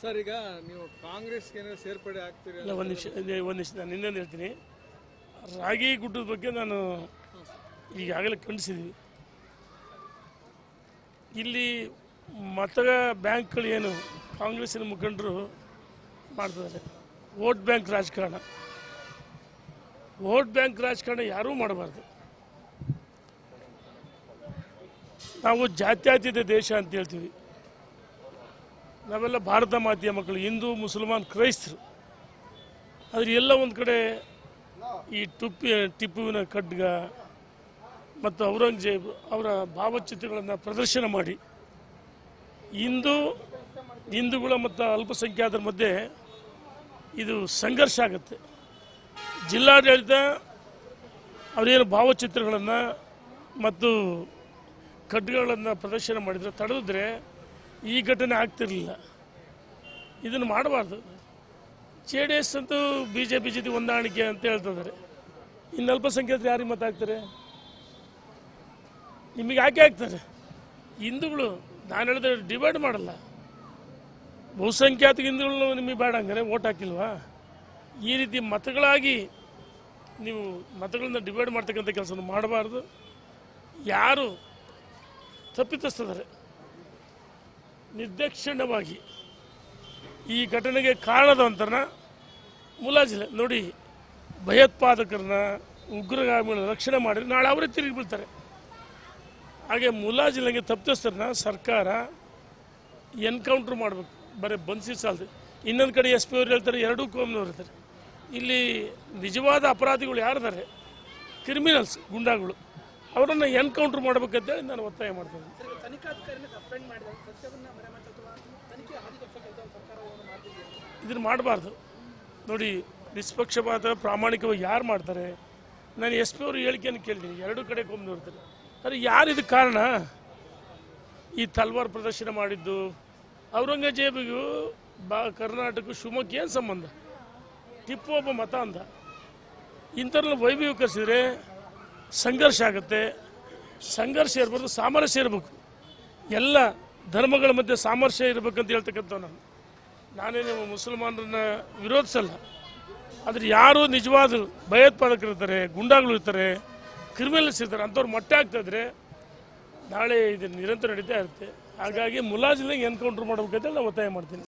sir ಈಗ ನೀವು ಕಾಂಗ್ರೆಸ್ಗೆ ಏನಾದ್ರು ಸೇರ್ಪಡೆ ಆಗ್ತೀರಿ ಇಲ್ಲ ಒಂದು ನಿಮಿಷ ಇದೆ, ಒಂದು ನಿಮಿಷ ನಾನು ಇನ್ನೊಂದು ಹೇಳ್ತೀನಿ ರಾಗಿ ಗುಡ್ಡದ ಬಗ್ಗೆ ನಾನು ಈಗಾಗಲೇ ಖಂಡಿಸಿದ್ವಿ ಇಲ್ಲಿ ಮತ ಬ್ಯಾಂಕ್ಗಳು ಏನು ಕಾಂಗ್ರೆಸ್ಸಿನ ಮುಖಂಡರು ಮಾಡ್ತಿದ್ದಾರೆ ವೋಟ್ ಬ್ಯಾಂಕ್ ರಾಜಕಾರಣ ವೋಟ್ ಬ್ಯಾಂಕ್ ರಾಜಕಾರಣ ಯಾರೂ ಮಾಡಬಾರ್ದು ನಾವು ಜಾತ್ಯತೀತ ದೇಶ ಅಂತ ಹೇಳ್ತೀವಿ ನಾವೆಲ್ಲ ಭಾರತ ಮಾತೆಯ ಮಕ್ಕಳು ಹಿಂದೂ ಮುಸಲ್ಮಾನ್ ಕ್ರೈಸ್ತರು ಆದರೆ ಎಲ್ಲ ಒಂದು ಕಡೆ ಈ ಟುಪ್ಪಿ ಟಿಪ್ಪುವಿನ ಖಡ್ಗ ಮತ್ತು ಔರಂಗಜೇಬ್ ಅವರ ಭಾವಚಿತ್ರಗಳನ್ನು ಪ್ರದರ್ಶನ ಮಾಡಿ ಹಿಂದೂ ಹಿಂದೂಗಳ ಮತ್ತು ಅಲ್ಪಸಂಖ್ಯಾತರ ಮಧ್ಯೆ ಇದು ಸಂಘರ್ಷ ಆಗುತ್ತೆ ಜಿಲ್ಲಾಡಳಿತ ಅವರೇನು ಭಾವಚಿತ್ರಗಳನ್ನು ಮತ್ತು ಖಡ್ಗಗಳನ್ನು ಪ್ರದರ್ಶನ ಮಾಡಿದರೆ ತಡೆದಿದ್ರೆ ಈ ಘಟನೆ ಆಗ್ತಿರಲಿಲ್ಲ ಇದನ್ನು ಮಾಡಬಾರ್ದು ಜೆ ಡಿ ಎಸ್ ಅಂತೂ ಬಿ ಜೆ ಪಿ ಜೊತೆ ಹೊಂದಾಣಿಕೆ ಅಂತ ಹೇಳ್ತಿದ್ದಾರೆ ಇನ್ನು ಅಲ್ಪಸಂಖ್ಯಾತರು ಯಾರಿಗೆ ಮತ ಹಾಕ್ತಾರೆ ನಿಮಗೆ ಯಾಕೆ ಹಾಕ್ತಾರೆ ಹಿಂದೂಗಳು ನಾನು ಹೇಳಿದ್ರೆ ಡಿವೈಡ್ ಮಾಡಲ್ಲ ಬಹುಸಂಖ್ಯಾತ ಹಿಂದೂಗಳು ನಿಮಗೆ ಬೇಡ ಹಂಗಾರೆ ಓಟ್ ಹಾಕಿಲ್ವಾ ಈ ರೀತಿ ಮತಗಳಾಗಿ ನೀವು ಮತಗಳನ್ನ ಡಿವೈಡ್ ಮಾಡ್ತಕ್ಕಂಥ ಕೆಲಸವನ್ನು ಮಾಡಬಾರ್ದು ಯಾರು ತಪ್ಪಿತಸ್ಥದರೆ ನಿರ್ದಾಕ್ಷಿಣ್ಯವಾಗಿ ಈ ಘಟನೆಗೆ ಕಾರಣದಂತರನ್ನ ಮುಲಾಜಿಲ್ಲ ನೋಡಿ ಭಯೋತ್ಪಾದಕರನ್ನ ಉಗ್ರಗಾಮಿಗಳ ರಕ್ಷಣೆ ಮಾಡಿ ನಾಳೆ ಅವರೇ ತಿರುಗಿ ಬೀಳ್ತಾರೆ ಹಾಗೆ ಮುಲಾಜಿಲ್ಲಂಗೆ ತಪ್ಪಿತಸ್ಥರನ್ನ ಸರ್ಕಾರ ಎನ್ಕೌಂಟ್ರ್ ಮಾಡಬೇಕು ಬರೀ ಬನ್ಸಿ ಸಾಲದು ಇನ್ನೊಂದು ಕಡೆ ಎಸ್ ಪಿ ಅವ್ರು ಹೇಳ್ತಾರೆ ಎರಡೂ ಕೋಮ್ನವ್ರು ಇರ್ತಾರೆ ಇಲ್ಲಿ ನಿಜವಾದ ಅಪರಾಧಿಗಳು ಯಾರಿದ್ದಾರೆ ಕ್ರಿಮಿನಲ್ಸ್ ಗುಂಡಾಗಳು ಅವರನ್ನು ಎನ್ಕೌಂಟ್ರ್ ಮಾಡ್ಬೇಕಂತೇಳಿ ನಾನು ಒತ್ತಾಯ ಮಾಡ್ತೇನೆ ತನಿಖಾಧಿಕಾರಿನ ಸಸ್ಪೆಂಡ್ ಮಾಡಿದ ಸತ್ಯವನ್ನ ಮರೆಮಾಚಿ ಅಥವಾ ತನಿಖೆ ಹಾದಿಗೊತ್ತ ಕೆಲಸ ಸರ್ಕಾರ ಮಾಡ್ತಿದೆ ಇದನ್ನು ಮಾಡಬಾರ್ದು ನೋಡಿ ನಿಷ್ಪಕ್ಷಪಾತ ಪ್ರಾಮಾಣಿಕವಾಗಿ ಯಾರು ಮಾಡ್ತಾರೆ ನಾನು ಎಸ್ ಪಿ ಅವರು ಹೇಳಿಕೆಯನ್ನು ಕೇಳ್ತೀನಿ ಎರಡು ಕಡೆ ಕೊಂದು ಇರ್ತಾರೆ ಆದರೆ ಯಾರು ಇದಕ್ಕೆ ಕಾರಣ ಈ ತಲ್ವಾರ್ ಪ್ರದರ್ಶನ ಮಾಡಿದ್ದು ಔರಂಗಜೇಬಿಗೂ ಬಾ ಕರ್ನಾಟಕ ಶಿವಮೊಗ್ಗ ಏನು ಸಂಬಂಧ ಟಿಪ್ಪು ಒಬ್ಬ ಮತ ಅಂದ ಇಂಥವ್ರನ್ನ ವೈಭವೀಕರಿಸಿದ್ರೆ ಸಂಘರ್ಷ ಆಗುತ್ತೆ ಸಂಘರ್ಷ ಇರ್ಬಾರ್ದು ಸಾಮರಸ್ಯ ಇರಬೇಕು ಎಲ್ಲ ಧರ್ಮಗಳ ಮಧ್ಯೆ ಸಾಮರಸ್ಯ ಇರಬೇಕಂತ ಹೇಳ್ತಕ್ಕಂಥವ್ ನಾನು ನಾನೇನು ಮುಸಲ್ಮಾನರನ್ನ ವಿರೋಧಿಸಲ್ಲ ಆದರೆ ಯಾರು ನಿಜವಾದ ಭಯೋತ್ಪಾದಕರು ಇರ್ತಾರೆ ಗುಂಡಾಗಳು ಇರ್ತಾರೆ ಕ್ರಿಮಿನಲ್ಸ್ ಇರ್ತಾರೆ ಅಂಥವ್ರು ಮೊಟ್ಟೆ ಆಗ್ತಾ ಇದ್ರೆ ನಾಳೆ ಇದು ನಿರಂತರ ನಡೀತಾ ಇರುತ್ತೆ ಹಾಗಾಗಿ ಮುಲಾಜಿಲ್ಲಂಗೆ ಎನ್ಕೌಂಟ್ರ್ ಮಾಡ್ಬೇಕಂತ ನಾನು ಒತ್ತಾಯ ಮಾಡ್ತೀನಿ